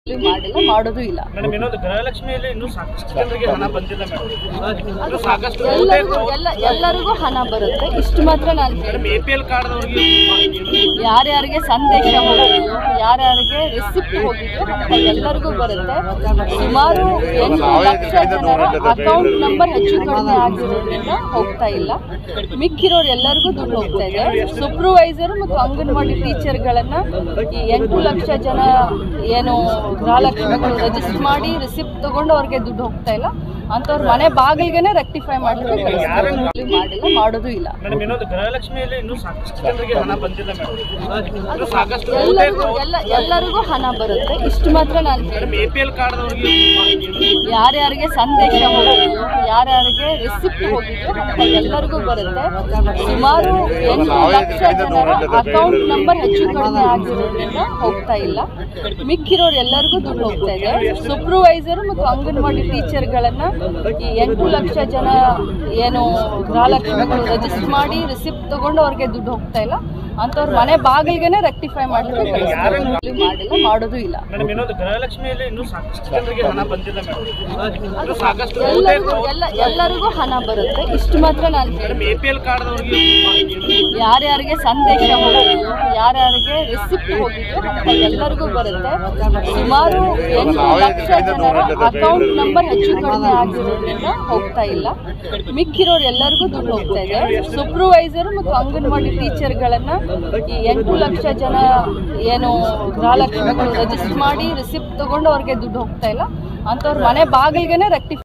ಮಾಡಿಲ್ಲ ಮಾಡೋದು ಇಲ್ಲ ಮೇಡಮ್ ಇನ್ನೊಂದು ಗೃಹಲಕ್ಷ್ಮಿಯಲ್ಲಿ ಇನ್ನೂ ಸಾಕಷ್ಟು ಜನರಿಗೆ ಹಣ ಬಂದಿಲ್ಲ ಮೇಡಮ್ ಇನ್ನೂ ಸಾಕಷ್ಟು ಎಲ್ಲರಿಗೂ ಎಲ್ಲ ಎಲ್ಲರಿಗೂ ಹಣ ಬರುತ್ತೆ ಇಷ್ಟು ಮಾತ್ರ ನಾನು ಹೇಳ್ತೀನಿ ಮೇಡಮ್ ಎ ಪಿ ಎಲ್ ಕಾರ್ಡ್ದವ್ರಿಗೆ ಯಾರ್ಯಾರಿಗೆ ಸಂದೇಶ ಹೋಗಿದೆಯೋ ಯಾರ್ಯಾರಿಗೆ ರಿಸಿಪ್ಟ್ ಹೋಗಿದೆಯೋ ಅಂತ ಎಲ್ಲರಿಗೂ ಬರುತ್ತೆ ಸುಮಾರು ಎಂಟು ಲಕ್ಷ ಜನರ ಅಕೌಂಟ್ ನಂಬರ್ ಹೆಚ್ಚು ಕಡಿಮೆ ಆಗಿರೋದ್ರಿಂದ ಹೋಗ್ತಾ ಇಲ್ಲ ಮಿಕ್ಕಿರೋರು ಎಲ್ಲರಿಗೂ ದುಡ್ಡು ಹೋಗ್ತಾ ಇದೆ ಸೂಪರ್ವೈಸರ್ ಮತ್ತು ಅಂಗನವಾಡಿ ಟೀಚರ್ಗಳನ್ನ ಈ ಎಂಟು ಲಕ್ಷ ಜನ ಏನು ಗೃಹಲಕ್ಷ್ಮಿಗಳು ರಿಜಿಸ್ಟರ್ ಮಾಡಿ ರಿಸಿಪ್ಟ್ ತಗೊಂಡು ಅವ್ರಿಗೆ ದುಡ್ಡು ಹೋಗ್ತಾ ಇಲ್ಲ ಅಂಥವ್ರ ಮನೆ ಬಾಗಿಲಿಗೆನೆ ರೆಕ್ಟಿಫೈ ಮಾಡಲಿಕ್ಕೆ ಕಳಿಸ್ತಾರೆ ಮಾಡಿಲ್ಲ ಮಾಡೋದು ಇಲ್ಲ ಮೇಡಮ್ ಇನ್ನೊಂದು ಗೃಹಲಕ್ಷ್ಮಿಯಲ್ಲಿ ಇನ್ನೂ ಸಾಕಷ್ಟು ಜನರಿಗೆ ಹಣ ಬಂದಿಲ್ಲ ಮೇಡಮ್ ಇನ್ನೂ ಸಾಕಷ್ಟು ಎಲ್ಲರಿಗೂ ಎಲ್ಲ ಎಲ್ಲರಿಗೂ ಹಣ ಬರುತ್ತೆ ಇಷ್ಟು ಮಾತ್ರ ನಾನು ಹೇಳ್ತೀನಿ ಮೇಡಮ್ ಎ ಪಿ ಎಲ್ ಕಾರ್ಡ್ದವ್ರಿಗೆ ಯಾರ್ಯಾರಿಗೆ ಸಂದೇಶ ಹೋಗಿದೆಯೋ ಯಾರ್ಯಾರಿಗೆ ರಿಸಿಪ್ಟ್ ಹೋಗಿದೆಯೋ ಅಂತ ಎಲ್ಲರಿಗೂ ಬರುತ್ತೆ ಸುಮಾರು ಎಂಟು ಲಕ್ಷ ಜನರ ಅಕೌಂಟ್ ನಂಬರ್ ಹೆಚ್ಚು ಕಡಿಮೆ ಆಗಿರೋದ್ರಿಂದ ಹೋಗ್ತಾ ಇಲ್ಲ ಮಿಕ್ಕಿರೋರು ಎಲ್ಲರಿಗೂ ದುಡ್ಡು ಹೋಗ್ತಾ ಇದೆ ಸೂಪರ್ವೈಸರ್ ಮತ್ತು ಅಂಗನವಾಡಿ ಟೀಚರ್ಗಳನ್ನ ಈ ಎಂಟು ಲಕ್ಷ ಜನ ಏನು ಗೃಹಲಕ್ಷ್ಮಿಗಳು ರಿಜಿಸ್ಟರ್ ಮಾಡಿ ರಿಸಿಪ್ಟ್ ತಗೊಂಡು ಅವ್ರಿಗೆ ದುಡ್ಡು ಹೋಗ್ತಾ ಇಲ್ಲ ಅಂಥವ್ರ ಮನೆ ಬಾಗಿಲಿಗೆನೆ ರೆಕ್ಟಿಫೈ ಮಾಡಲಿಕ್ಕೆ ಕಳಿಸ್ತಾರೆ ಮಾಡಿಲ್ಲ ಮಾಡೋದು ಇಲ್ಲ ಮೇಡಮ್ ಇನ್ನೊಂದು ಗೃಹಲಕ್ಷ್ಮಿಯಲ್ಲಿ ಇನ್ನೂ ಸಾಕಷ್ಟು ಜನರಿಗೆ ಹಣ ಬಂದಿಲ್ಲ ಮೇಡಮ್ ಇನ್ನೂ ಸಾಕಷ್ಟು ಎಲ್ಲರಿಗೂ ಎಲ್ಲ ಎಲ್ಲರಿಗೂ ಹಣ ಬರುತ್ತೆ ಇಷ್ಟು ಮಾತ್ರ ನಾನು ಹೇಳ್ತೀನಿ ಮೇಡಮ್ ಎ ಪಿ ಎಲ್ ಕಾರ್ಡ್ದವ್ರಿಗೆ ಯಾರ್ಯಾರಿಗೆ ಸಂದೇಶ ಹೋಗಿದೆಯೋ ಯಾರ್ಯಾರಿಗೆ ರಿಸಿಪ್ಟ್ ಹೋಗಿದೆಯೋ ಅಂತ ಎಲ್ಲರಿಗೂ ಬರುತ್ತೆ ಸುಮಾರು ಎಂಟು ಲಕ್ಷ ಜನರ ಅಕೌಂಟ್ ನಂಬರ್ ಹೆಚ್ಚು ಕಡಿಮೆ ಆಗಿರೋದ್ರಿಂದ ಹೋಗ್ತಾ ಇಲ್ಲ ಮಿಕ್ಕಿರೋರು ಎಲ್ಲರಿಗೂ ದುಡ್ಡು ಹೋಗ್ತಾ ಇದೆ ಸೂಪರ್ವೈಸರ್ ಮತ್ತು ಅಂಗನವಾಡಿ ಟೀಚರ್ಗಳನ್ನ ಈ ಎಂಟು ಲಕ್ಷ ಜನ ಏನು ಗೃಹಲಕ್ಷ್ಮಿಗಳು ರಿಜಿಸ್ಟರ್ ಮಾಡಿ ರಿಸಿಪ್ಟ್ ತಗೊಂಡು ಅವ್ರಿಗೆ ದುಡ್ಡು ಹೋಗ್ತಾ ಇಲ್ಲ ಅಂಥವ್ರ ಮನೆ ಬಾಗಿಲಿಗೆನೆ ರೆಕ್ಟಿಫೈ